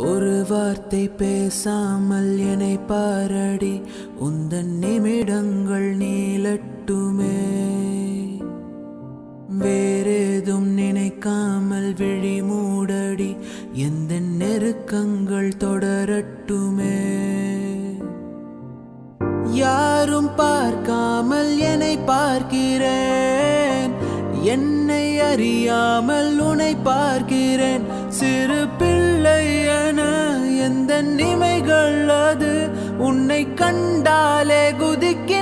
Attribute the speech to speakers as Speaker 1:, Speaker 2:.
Speaker 1: ஒரு வார்த்தை பேசாமல் என்னை பாரடி உந்தன் நிமிடங்கள் நீளட்டுமே வேறேதும் நினைக்காமல் விழி மூடடி எந்த நெருக்கங்கள் தொடரட்டுமே யாரும் பார்க்காமல் என்னை பார்க்கிறேன் என்னை அறியாமல் உன்னை பார்க்கிறேன் சிறு பிள்ளை என எந்த நிமைகள் அது உன்னை கண்டாலே குதிக்கிறேன்